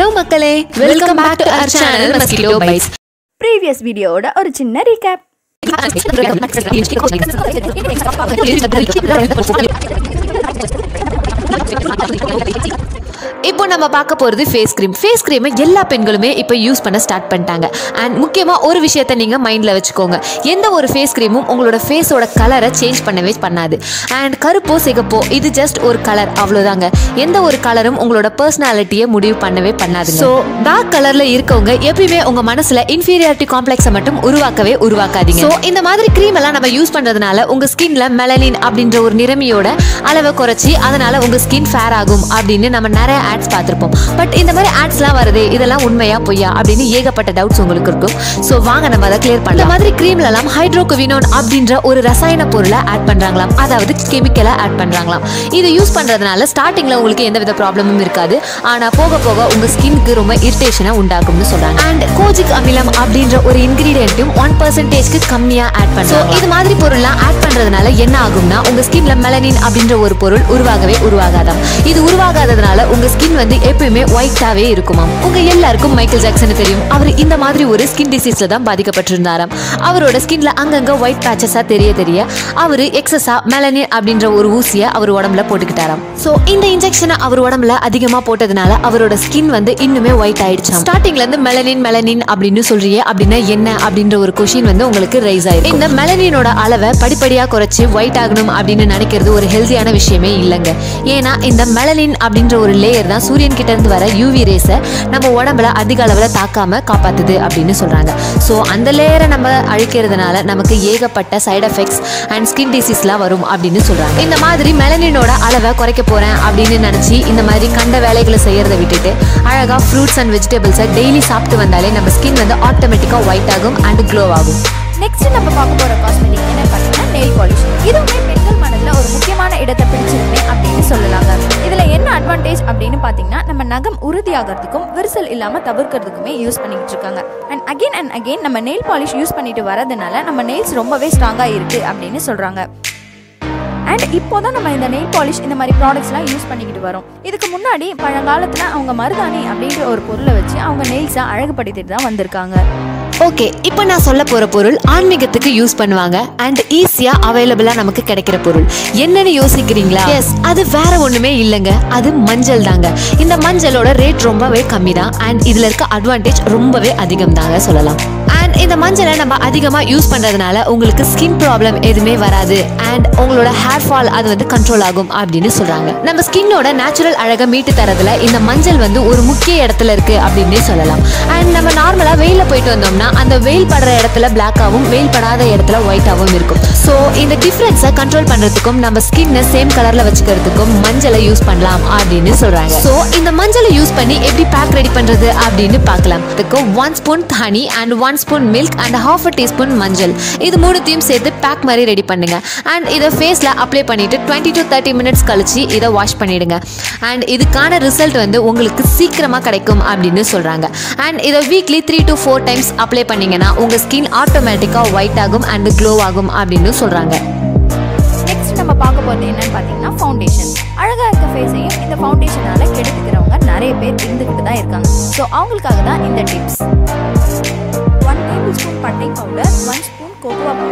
hello மக்களே welcome back to our channel mosquito bites previous வீடியோவோட ஒரு சின்ன ரீகேப் இப்போ நம்ம பார்க்க போகிறது ஃபேஸ் க்ரீம் ஃபேஸ் க்ரீமை எல்லா பெண்களுமே இப்போ யூஸ் பண்ண ஸ்டார்ட் பண்ணிட்டாங்க அண்ட் முக்கியமாக ஒரு விஷயத்தை நீங்கள் மைண்டில் வச்சுக்கோங்க எந்த ஒரு ஃபேஸ் க்ரீமும் உங்களோட ஃபேஸோட கலரை சேஞ்ச் பண்ணவே பண்ணாது அண்ட் கருப்போ சிகப்போ இது ஜஸ்ட் ஒரு கலர் அவ்வளோதாங்க எந்த ஒரு கலரும் உங்களோட பர்சனாலிட்டியை முடிவு பண்ணவே பண்ணாது ஸோ டார்க் கலரில் இருக்கவங்க எப்பயுமே உங்கள் மனசில் இன்ஃபீரியாரிட்டி காம்ப்ளெக்ஸை மட்டும் உருவாக்கவே உருவாக்காதீங்க ஸோ இந்த மாதிரி க்ரீம் எல்லாம் நம்ம யூஸ் பண்ணுறதுனால உங்கள் ஸ்கின்ல மெலனின் அப்படின்ற ஒரு நிறமியோட அளவை குறைச்சி அதனால உங்கள் ஸ்கின் ஃபேர் ஆகும் அப்படின்னு நம்ம நிறைய ஆட்ஸ் பார்த்துருப்போம் பட் இந்த மாதிரி ஆட்ஸ்லாம் வருது இதெல்லாம் உண்மையா பொய்யா அப்படின்னு ஏகப்பட்ட டவுட்ஸ் உங்களுக்கு இருக்கும் ஸோ வாங்க நம்ம அதை கிளியர் பண்ணலாம் இந்த மாதிரி க்ரீம்லலாம் ஹைட்ரோகுவினோன் அப்படின்ற ஒரு ரசாயன பொருளை ஆட் பண்ணுறாங்களாம் அதாவது கெமிக்கலை ஆட் பண்ணுறாங்களாம் இது யூஸ் பண்ணுறதுனால ஸ்டார்டிங்கில் உங்களுக்கு எந்த வித ப்ராப்ளமும் இருக்காது ஆனால் போக போக உங்கள் ஸ்கின்க்கு ரொம்ப இரிட்டேஷனை உண்டாக்கும்னு சொல்கிறாங்க அண்ட் கோஜிக் அமிலம் அப்படின்ற ஒரு இன்கிரீடியன்ட்டும் ஒன் பர்சன்டேஜ்க்கு கம்மியாக ஆட் பண்ணுறோம் இது மாதிரி பொருள்லாம் ஆட் பண்ணுறதுனால என்ன ஆகும்னா உங்கள் ஸ்கின்ல மெலனின் அப்படின்ற ஒரு பொருள் உருவாகவே உருவாகாதாம் இது உருவாகாததுனால உங்க ஸ்கின் வந்து எப்பயுமே ஒயிட்டாவே இருக்குமாம் உங்க எல்லாருக்கும் மைக்கேல் ஜாக்சன் தெரியும் அவர் இந்த மாதிரி ஒரு ஸ்கின் டிசீஸ்ல தான் பாதிக்கப்பட்டிருந்தாராம் அவரோட ஸ்கின்ல அங்கங்க ஒயிட் பேச்சஸா தெரிய தெரிய அவரு எக்ஸஸா மெலனின் அப்படின்ற ஒரு ஊசியை அவர் உடம்புல போட்டுக்கிட்டாராம் சோ இந்த இன்ஜெக்ஷனை அவர் உடம்புல அதிகமா போட்டதுனால அவரோட ஸ்கின் வந்து இன்னுமே ஒயிட் ஆயிடுச்சு ஸ்டார்டிங்ல இருந்து மெலனின் மெலனின் அப்படின்னு சொல்றியே அப்படின்னா என்ன அப்படின்ற ஒரு கொஷின் வந்து உங்களுக்கு ரைஸ் ஆயிருக்கு இந்த மெலனினோட அளவை படிப்படியா குறைச்சு ஒயிட் ஆகணும் அப்படின்னு நினைக்கிறது ஒரு ஹெல்தியான விஷயமே இல்லைங்க ஏன்னா இந்த மெலனின் அப்படின்ற ஒரு லேயர் தான் சூரியன் கிட்ட இருந்து வர யூவி ரேஸை நம்ம உடம்புல அதிக அளவுல தாக்காம காப்பாத்துது அப்படின்னு சொல்றாங்க ஸோ அந்த லேயரை நம்ம அழிக்கிறதுனால நமக்கு ஏகப்பட்ட சைடு எஃபெக்ட்ஸ் அண்ட் ஸ்கின் டிசீஸ்லாம் வரும் அப்படின்னு சொல்றாங்க இந்த மாதிரி மெலனினோட அளவை குறைக்க போறேன் அப்படின்னு நினைச்சு இந்த மாதிரி கண்ட வேலைகளை செய்யறதை விட்டுட்டு அழகா ஃப்ரூட்ஸ் அண்ட் வெஜிடபிள்ஸை டெய்லி சாப்பிட்டு வந்தாலே நம்ம ஸ்கின் வந்து ஆட்டோமேட்டிக்கா ஒயிட் ஆகும் அண்ட் க்ளோ ஆகும் நெக்ஸ்ட் நம்ம பார்க்க போற காஸ்மெட்டிக் என்ன பார்த்தீங்கன்னா நெயில் பாலிஷ் இதுவுமே பெண்கள் மனதில் ஒரு முக்கியமான இடத்தை பிடிச்சிருமே அப்படின்னு சொல்லலாங்க இதுல என்ன அட்வான்டேஜ் அப்படின்னு பார்த்தீங்கன்னா நம்ம நகம் உறுதியாகிறதுக்கும் விரிசல் இல்லாம தவிர்க்கிறதுக்குமே யூஸ் பண்ணிக்கிட்டு இருக்காங்க அண்ட் அகைன் அண்ட் அகைன் நம்ம நெயில் பாலிஷ் யூஸ் பண்ணிட்டு வரதுனால நம்ம நெயில்ஸ் ரொம்பவே ஸ்ட்ராங்கா இருக்கு அப்படின்னு சொல்றாங்க அண்ட் இப்போ தான் நம்ம இந்த நெயில் பாலிஷ் இந்த மாதிரி ப்ராடக்ட்ஸ்லாம் யூஸ் பண்ணிக்கிட்டு வரோம் இதுக்கு முன்னாடி பழங்காலத்தில் அவங்க மருதாணி அப்படின்ற ஒரு பொருளை வச்சு அவங்க நெயில்ஸை அழகுபடுத்திட்டு தான் வந்திருக்காங்க ஓகே இப்போ நான் சொல்ல போற பொருள் ஆன்மீகத்துக்கு யூஸ் பண்ணுவாங்க அண்ட் ஈஸியா அவைலபிளா நமக்கு கிடைக்கிற பொருள் என்னன்னு யோசிக்கிறீங்களா எஸ் அது வேற ஒண்ணுமே இல்லைங்க அது மஞ்சள் தாங்க இந்த மஞ்சளோட ரேட் ரொம்பவே கம்மி தான் அண்ட் இதுல இருக்க அட்வான்டேஜ் ரொம்பவே அதிகம் தாங்க சொல்லலாம் அண்ட் இந்த மஞ்சளை நம்ம அதிகமாக யூஸ் பண்ணுறதுனால உங்களுக்கு ஸ்கின் ப்ராப்ளம் எதுவுமே வராது அண்ட் உங்களோட ஹேர் ஃபால் அது வந்து கண்ட்ரோல் ஆகும் அப்படின்னு சொல்கிறாங்க நம்ம ஸ்கின்னோட நேச்சுரல் அழகை மீட்டு தரதுல இந்த மஞ்சள் வந்து ஒரு முக்கிய இடத்துல இருக்கு அப்படின்னே சொல்லலாம் அண்ட் நம்ம நார்மலாக வெயிலில் போயிட்டு வந்தோம்னா அந்த வெயில் படுற இடத்துல பிளாக்காகவும் வெயில் படாத இடத்துல ஒயிட்டாகவும் இருக்கும் ஸோ இந்த டிஃப்ரென்ஸை கண்ட்ரோல் பண்ணுறதுக்கும் நம்ம ஸ்கின்னை சேம் கலரில் வச்சுக்கிறதுக்கும் மஞ்சளை யூஸ் பண்ணலாம் அப்படின்னு சொல்கிறாங்க ஸோ இந்த மஞ்சளை யூஸ் பண்ணி எப்படி பேக் ரெடி பண்ணுறது அப்படின்னு பார்க்கலாம் இதுக்கு one spoon honey and one spoon milk and half a teaspoon மஞ்சள் இது மூணுத்தையும் சேர்த்து பேக் மாதிரி ரெடி பண்ணுங்க அண்ட் இதை ஃபேஸில் அப்ளை பண்ணிட்டு டுவெண்ட்டி டு தேர்ட்டி மினிட்ஸ் கழிச்சு இதை வாஷ் பண்ணிடுங்க அண்ட் இதுக்கான ரிசல்ட் வந்து உங்களுக்கு சீக்கிரமாக கிடைக்கும் அப்படின்னு சொல்கிறாங்க அண்ட் இதை weekly three to four times apply பண்ணீங்கன்னா உங்கள் ஸ்கின் ஆட்டோமேட்டிக்காக ஒயிட் ஆகும் அண்ட் க்ளோ ஆகும் அப்படின்னு சொல்கிறாங்க நெக்ஸ்ட் நம்ம பார்க்க போகிறது என்னன்னு பார்த்தீங்கன்னா ஃபவுண்டேஷன் அழகாக இருக்க ஃபேஸையும் இந்த ஃபவுண்டேஷனால கெடுத்துக்கிறவங்க நிறைய பேர் இருந்துக்கிட்டு தான் இருக்காங்க ஸோ அவங்களுக்காக தான் இந்த டிப்ஸ் ஒன் டேபிள் ஸ்பூன் பட்டை powder one spoon cocoa powder